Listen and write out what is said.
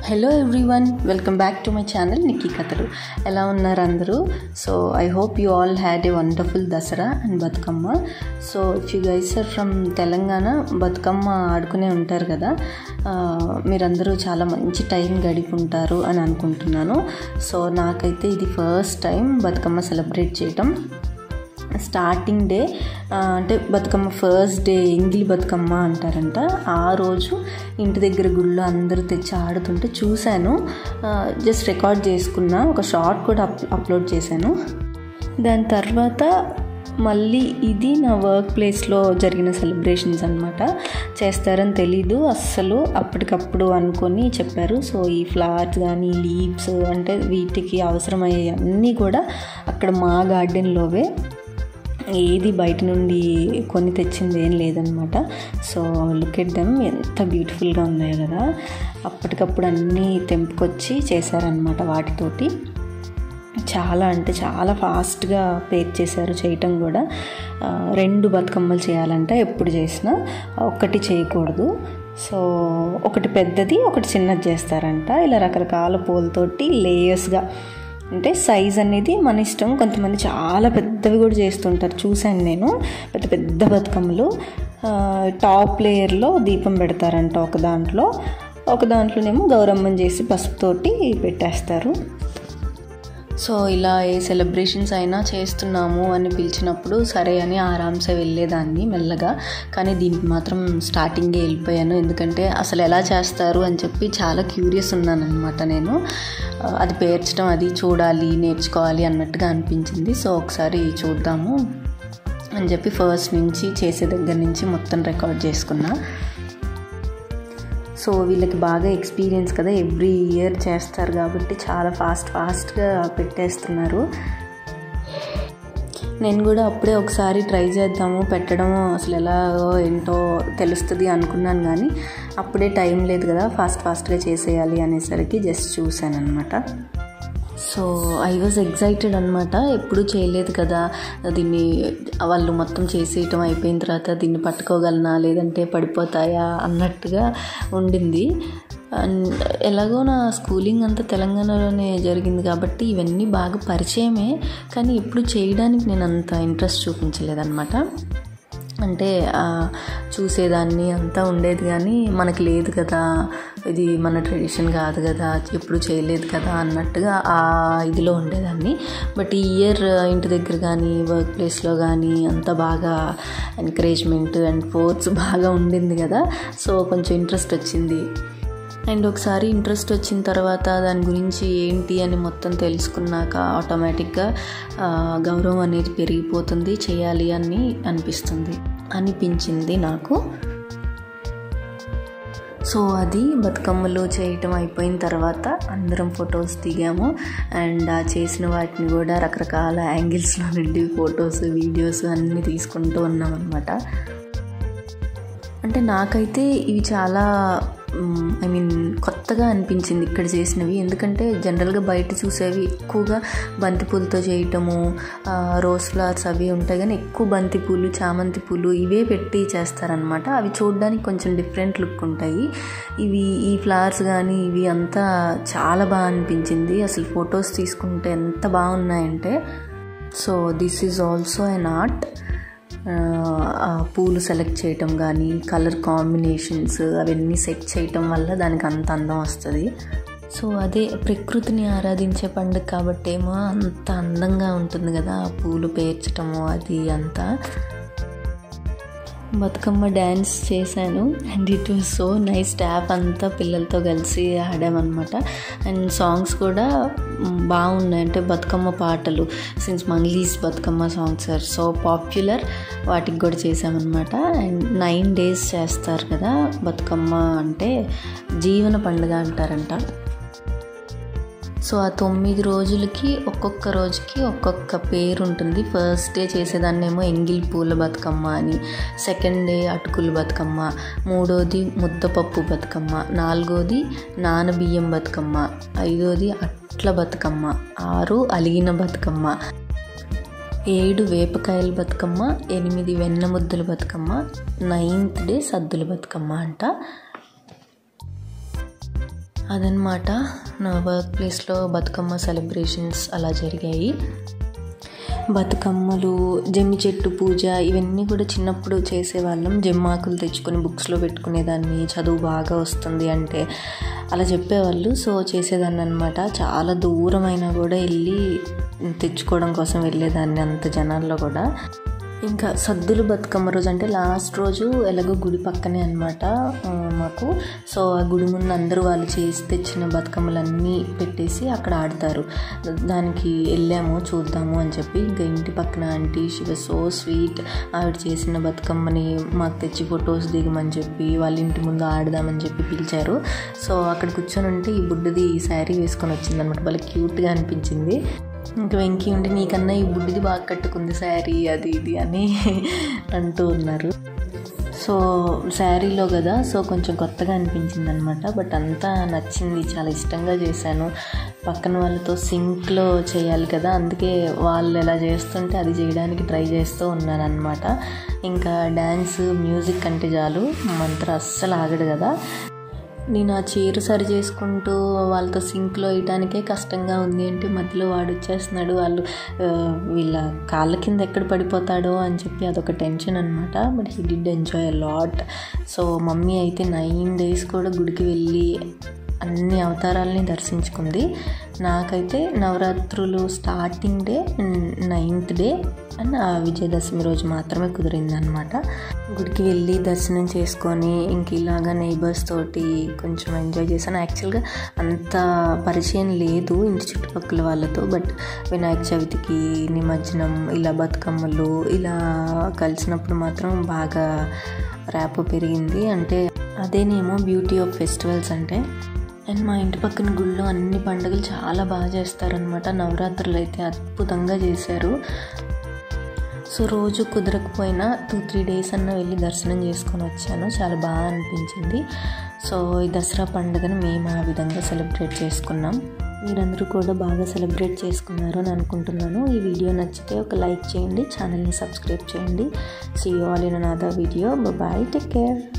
hello everyone welcome back to my channel Nikki కథలు ఎలా ఉన్నారు అందరూ so I hope you all had a wonderful Dasara and Bathukamma so if you guys are from Telangana Bathukamma ఆడుకునే ఉంటారు కదా ఆ, మీరందరూ చాలా మంచి టైం గడిపుంటారు అని అనుకుంటున్నాను సో నాకైతే ఇది ఫస్ట్ టైం బతుకమ్మ సెలబ్రేట్ చేయటం స్టార్టింగ్ డే ఆ, అంటే బతుకమ్మ ఫస్ట్ డే ఎంగిలి బతుకమ్మ అంటారంట ఆ రోజు ఇంటి దగ్గర గుళ్ళో అందరూ తెచ్చి ఆడుతుంటే చూశాను జస్ట్ రికార్డ్ చేసుకున్నా ఒక షార్ట్ కూడా అప్ అప్లోడ్ చేశాను దాని తర్వాత మళ్ళీ ఇది నా వర్క్ ప్లేస్లో జరిగిన సెలబ్రేషన్స్ అనమాట చేస్తారని తెలీదు అస్సలు అప్పటికప్పుడు అనుకొని చెప్పారు సో ఈ ఫ్లవర్స్ కానీ లీవ్స్ అంటే వీటికి అవసరమయ్యే అన్నీ కూడా అక్కడ మా గార్డెన్లోవే ఏది బయట నుండి కొని తెచ్చింది ఏం లేదనమాట సో లుక్ ఎట్ దెమ్ ఎంత బ్యూటిఫుల్గా ఉన్నాయో కదా అప్పటికప్పుడు అన్నీ తెంపుకొచ్చి చేశారనమాట వాటితోటి చాలా అంటే చాలా ఫాస్ట్గా పేర్ చేశారు చేయటం కూడా ఆ, రెండు బతుకమ్మలు చేయాలంట ఎప్పుడు చేసినా ఒక్కటి చేయకూడదు సో ఒకటి పెద్దది ఒకటి చిన్నది చేస్తారంట ఇలా రకరకాల పూలతోటి లేయర్స్గా అంటే సైజ్ అనేది మన ఇష్టం కొంతమంది చాలా పెద్దవి కూడా చేస్తుంటారు చూశాను నేను పెద్ద పెద్ద బతుకమ్మలు ఆ, టాప్ లేయర్లో దీపం పెడతారంట ఒక దాంట్లో ఒక దాంట్లోనేమో గౌరమ్మని చేసి పసుపుతోటి పెట్టేస్తారు సో ఇలా ఏ సెలబ్రేషన్స్ అయినా చేస్తున్నాము అని పిలిచినప్పుడు సరే అని ఆరామ్సే వెళ్ళేదాన్ని మెల్లగా కానీ దీనికి మాత్రం స్టార్టింగే వెళ్ళిపోయాను ఎందుకంటే అసలు ఎలా చేస్తారు అని చెప్పి చాలా క్యూరియస్ ఉన్నాను అనమాట నేను ఆ, అది పేర్చడం అది చూడాలి నేర్చుకోవాలి అన్నట్టుగా అనిపించింది సో ఒకసారి చూద్దాము అని చెప్పి ఫస్ట్ నుంచి చేసే దగ్గర నుంచి మొత్తం రికార్డ్ చేసుకున్నా సో వీళ్ళకి బాగా ఎక్స్పీరియన్స్ కదా ఎవ్రీ ఇయర్ చేస్తారు కాబట్టి చాలా ఫాస్ట్ ఫాస్ట్గా పెట్టేస్తున్నారు నేను కూడా అప్పుడే ఒకసారి ట్రై చేద్దాము పెట్టడం అసలు ఎలాగో ఏంటో తెలుస్తుంది అనుకున్నాను కానీ అప్పుడే టైం లేదు కదా ఫాస్ట్ ఫాస్ట్గా చేసేయాలి అనేసరికి జస్ట్ చూశాను అనమాట సో ఐ వాజ్ ఎగ్జైటెడ్ అనమాట ఎప్పుడు చేయలేదు కదా దీన్ని వాళ్ళు మొత్తం చేసేయటం అయిపోయిన తర్వాత దీన్ని పట్టుకోగలనా లేదంటే పడిపోతాయా అన్నట్టుగా ఉండింది అండ్ ఎలాగో నా స్కూలింగ్ అంతా తెలంగాణలోనే జరిగింది కాబట్టి ఇవన్నీ బాగా పరిచయమే కానీ ఎప్పుడు చేయడానికి నేను అంత ఇంట్రెస్ట్ చూపించలేదన్నమాట అంటే ఆ, చూసేదాన్ని అంతా ఉండేది కానీ మనకి లేదు కదా ఇది మన ట్రెడిషన్ కాదు కదా ఎప్పుడు చేయలేదు కదా అన్నట్టుగా ఆ ఇదిలో ఉండేదాన్ని బట్ ఈ ఇయర్ ఇంటి దగ్గర కానీ వర్క్ ప్లేస్లో కానీ అంతా బాగా ఎంకరేజ్మెంట్ అండ్ ఫోర్స్ బాగా ఉండింది కదా సో కొంచెం ఇంట్రెస్ట్ వచ్చింది అండ్ ఒకసారి ఇంట్రెస్ట్ వచ్చిన తర్వాత దాని గురించి ఏంటి అని మొత్తం తెలుసుకున్నాక ఆటోమేటిక్గా ఆ, గౌరవం అనేది పెరిగిపోతుంది చేయాలి అని అనిపిస్తుంది అనిపించింది నాకు సో అది బతుకమ్మలు చేయటం అయిపోయిన తర్వాత అందరం ఫొటోస్ దిగాము అండ్ ఆ చేసిన వాటిని కూడా రకరకాల యాంగిల్స్లో నుండి ఫొటోస్ వీడియోస్ అన్నీ తీసుకుంటూ ఉన్నాం అనమాట అంటే నాకైతే ఇవి చాలా ఐ మీన్ కొత్తగా అనిపించింది ఇక్కడ చేసినవి ఎందుకంటే జనరల్గా బయట చూసేవి ఎక్కువగా బంతిపూలతో చేయటము ఆ, రోజ్ ఫ్లవర్స్ అవి ఉంటాయి కానీ ఎక్కువ బంతిపూలు చామంతి పూలు ఇవే పెట్టి చేస్తారనమాట అవి చూడడానికి కొంచెం డిఫరెంట్ లుక్ ఉంటాయి ఇవి ఈ ఫ్లవర్స్ కానీ ఇవి అంతా చాలా బాగా అనిపించింది అసలు ఫొటోస్ తీసుకుంటే ఎంత బాగున్నాయంటే so this is also an art ఆ పూలు సెలెక్ట్ చేయటం కానీ కలర్ కాంబినేషన్స్ అవన్నీ సెట్ చేయటం వల్ల దానికి అంత అందం వస్తుంది సో అదే ప్రకృతిని ఆరాధించే పండుగ కాబట్టి ఏమో అంత అందంగా ఉంటుంది కదా ఆ పూలు పేర్చటము అది అంతా బతుకమ్మ డ్యాన్స్ చేశాను and it was so nice staff అంతా పిల్లలతో కలిసి ఆడామన్నమాట అండ్ సాంగ్స్ కూడా మ్, బాగున్నాయి అంటే బతుకమ్మ పాటలు since Mangli's Bathukamma songs are so popular వాటికి కూడా చేసామన్నమాట అండ్ నైన్ డేస్ చేస్తారు కదా బతుకమ్మ అంటే జీవన పండుగ అంటారంట సో ఆ తొమ్మిది రోజులకి ఒక్కొక్క రోజుకి ఒక్కొక్క పేరు ఉంటుంది ఫస్ట్ డే చేసేదాన్నేమో ఎంగిల్ పూల బతుకమ్మ అని సెకండ్ డే అటుకుల బతుకమ్మ మూడోది ముద్దపప్పు బతుకమ్మ నాలుగోది నానబియ్యం బతుకమ్మ ఐదోది అట్ల బతుకమ్మ ఆరు అలిగిన బతుకమ్మ ఏడు వేపకాయల బతుకమ్మ ఎనిమిది వెన్న ముద్దల బతుకమ్మ నైన్త్ డే సద్దుల బతుకమ్మ అంట అదనమాట నా వర్క్ ప్లేస్లో బతుకమ్మ సెలబ్రేషన్స్ అలా జరిగాయి బతుకమ్మలు జమ్మి చెట్టు పూజ ఇవన్నీ కూడా చిన్నప్పుడు చేసేవాళ్ళం జమ్మాకులు తెచ్చుకొని బుక్స్లో పెట్టుకునేదాన్ని చదువు బాగా వస్తుంది అంటే అలా చెప్పేవాళ్ళు సో చేసేదాన్ని అనమాట చాలా దూరమైనా కూడా వెళ్ళి తెచ్చుకోవడం కోసం వెళ్ళేదాన్ని అంత జనాల్లో కూడా ఇంకా సద్దులు బతుకమ్మ రోజు అంటే లాస్ట్ రోజు ఎలాగో గుడి పక్కనే అనమాట మాకు సో ఆ గుడి ముందు అందరూ వాళ్ళు చేసి తెచ్చిన బతుకమ్మలన్నీ పెట్టేసి అక్కడ ఆడతారు దానికి వెళ్ళాము చూద్దాము అని చెప్పి ఇంకా ఇంటి పక్కన ఆంటీ షీ సో స్వీట్ ఆవిడ చేసిన బతుకమ్మని మాకు తెచ్చి ఫొటోస్ దిగమని చెప్పి వాళ్ళ ఇంటి ముందు ఆడదామని చెప్పి పిలిచారు సో అక్కడ కూర్చొని ఉంటే ఈ బుడ్డది ఈ శారీ వేసుకొని వచ్చింది అనమాట వాళ్ళకి క్యూట్గా అనిపించింది ఇంకా వెంకీ ఉండి నీకన్నా ఈ బుడ్డిది బాగా కట్టుకుంది శారీ అది ఇది అని అంటూ ఉన్నారు సో శారీలో కదా సో కొంచెం కొత్తగా అనిపించింది అనమాట బట్ అంతా నచ్చింది చాలా ఇష్టంగా చేశాను పక్కన వాళ్ళతో సింక్లో చేయాలి కదా అందుకే వాళ్ళు ఎలా చేస్తుంటే అది చేయడానికి ట్రై చేస్తూ ఉన్నాను అనమాట ఇంకా డ్యాన్స్ మ్యూజిక్ అంటే చాలు మంత్ర అస్సలు ఆగడు కదా నేను ఆ చీర సరి చేసుకుంటూ వాళ్ళతో సింక్లో వేయడానికే కష్టంగా ఉంది అంటే మధ్యలో వాడు వచ్చేస్తున్నాడు వాళ్ళు వీళ్ళ కాళ్ళ కింద ఎక్కడ పడిపోతాడో అని చెప్పి అదొక టెన్షన్ అనమాట but he did enjoy a lot so mummy అయితే నైన్ డేస్ కూడా గుడికి వెళ్ళి అన్ని అవతారాలని దర్శించుకుంది నాకైతే నవరాత్రులు starting day ninth day and ఆ విజయదశమి రోజు మాత్రమే కుదిరిందనమాట గుడికి వెళ్ళి దర్శనం చేసుకొని ఇంక ఇలాగా నైబర్స్ తోటి కొంచెం ఎంజాయ్ చేశాను యాక్చువల్గా అంత పరిచయం లేదు ఇంటి చుట్టుపక్కల వాళ్ళతో బట్ వినాయక చవితికి నిమజ్జనం ఇలా బతుకమ్మలు ఇలా కలిసినప్పుడు మాత్రం బాగా ర్యాప్ పెరిగింది అంటే అదేనేమో బ్యూటీ ఆఫ్ ఫెస్టివల్స్ అంటే అండ్ మా ఇంటి పక్కన గుళ్ళో అన్ని పండుగలు చాలా బాగా చేస్తారనమాట నవరాత్రులు అయితే అద్భుతంగా చేశారు సో రోజు కుదరకపోయినా టూ త్రీ డేస్ అన్న వెళ్ళి దర్శనం చేసుకొని వచ్చాను చాలా బాగా అనిపించింది సో ఈ దసరా పండుగను మేము ఆ విధంగా సెలబ్రేట్ చేసుకున్నాం మీరందరూ కూడా బాగా సెలబ్రేట్ చేసుకున్నారు అని అనుకుంటున్నాను ఈ వీడియో నచ్చితే ఒక లైక్ చేయండి ఛానల్ని సబ్స్క్రైబ్ చేయండి see all in other video bye take care